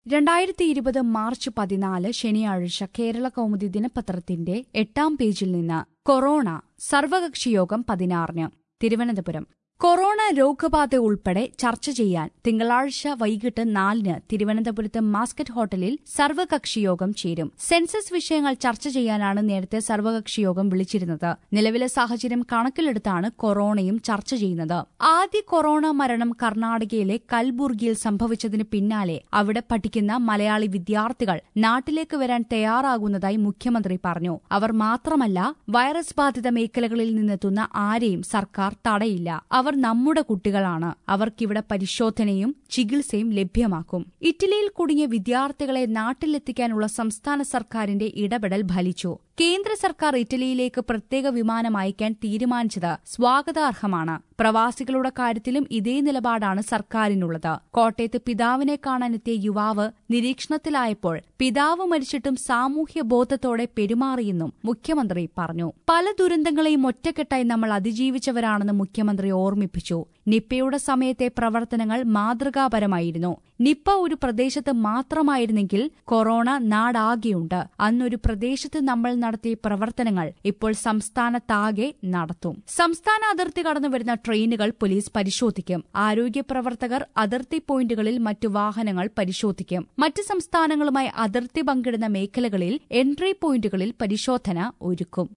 രണ്ടായിരത്തി ഇരുപത് മാർച്ച് പതിനാല് ശനിയാഴ്ച കേരള കൗമുദി ദിനപത്രത്തിന്റെ എട്ടാം പേജിൽ നിന്ന് കൊറോണ സർവകക്ഷിയോഗം പതിനാറിന് തിരുവനന്തപുരം കൊറോണ രോഗബാധ ഉൾപ്പെടെ ചർച്ച ചെയ്യാൻ തിങ്കളാഴ്ച വൈകിട്ട് നാലിന് തിരുവനന്തപുരത്ത് മാസ്കറ്റ് ഹോട്ടലിൽ സർവകക്ഷിയോഗം ചേരും സെൻസസ് വിഷയങ്ങൾ ചർച്ച ചെയ്യാനാണ് നേരത്തെ സർവകക്ഷിയോഗം വിളിച്ചിരുന്നത് നിലവിലെ സാഹചര്യം കണക്കിലെടുത്താണ് കൊറോണയും ചർച്ച ചെയ്യുന്നത് ആദ്യ കൊറോണ മരണം കർണാടകയിലെ കൽബുർഗിയിൽ സംഭവിച്ചതിന് പിന്നാലെ അവിടെ പഠിക്കുന്ന മലയാളി വിദ്യാർത്ഥികൾ നാട്ടിലേക്ക് വരാൻ തയ്യാറാകുന്നതായി മുഖ്യമന്ത്രി പറഞ്ഞു അവർ മാത്രമല്ല വൈറസ് ബാധിത മേഖലകളിൽ നിന്നെത്തുന്ന ആരെയും സർക്കാർ തടയില്ല അവർ നമ്മുടെ കുട്ടികളാണ് അവർക്കിവിടെ പരിശോധനയും ചികിത്സയും ലഭ്യമാക്കും ഇറ്റലിയിൽ കുടുങ്ങിയ വിദ്യാർത്ഥികളെ നാട്ടിലെത്തിക്കാനുള്ള സംസ്ഥാന സർക്കാരിന്റെ ഇടപെടൽ ഫലിച്ചു കേന്ദ്ര സർക്കാർ ഇറ്റലിയിലേക്ക് പ്രത്യേക വിമാനം അയക്കാൻ തീരുമാനിച്ചത് സ്വാഗതാർഹമാണ് പ്രവാസികളുടെ കാര്യത്തിലും ഇതേ നിലപാടാണ് സർക്കാരിനുള്ളത് കോട്ടയത്ത് പിതാവിനെ കാണാനെത്തിയ യുവാവ് നിരീക്ഷണത്തിലായപ്പോൾ പിതാവ് മരിച്ചിട്ടും സാമൂഹ്യ ബോധത്തോടെ പെരുമാറിയെന്നും മുഖ്യമന്ത്രി പറഞ്ഞു പല ദുരന്തങ്ങളെയും ഒറ്റക്കെട്ടായി നമ്മൾ അതിജീവിച്ചവരാണെന്ന് മുഖ്യമന്ത്രി ഓർമ്മിപ്പിച്ചു നിപ്പയുടെ സമയത്തെ പ്രവർത്തനങ്ങൾ മാതൃകാപരമായിരുന്നു നിപ്പ ഒരു പ്രദേശത്ത് മാത്രമായിരുന്നെങ്കിൽ കൊറോണ നാടാകെയുണ്ട് അന്നൊരു പ്രദേശത്ത് നമ്മൾ നടത്തിയ പ്രവർത്തനങ്ങൾ ഇപ്പോൾ സംസ്ഥാനത്താകെ നടത്തും സംസ്ഥാന അതിർത്തി കടന്നു വരുന്ന ട്രെയിനുകൾ പോലീസ് പരിശോധിക്കും ആരോഗ്യ പ്രവർത്തകർ അതിർത്തി പോയിന്റുകളിൽ മറ്റു വാഹനങ്ങൾ പരിശോധിക്കും മറ്റ് സംസ്ഥാനങ്ങളുമായി അതിർത്തി പങ്കിടുന്ന മേഖലകളിൽ എൻട്രി പോയിന്റുകളിൽ പരിശോധന ഒരുക്കും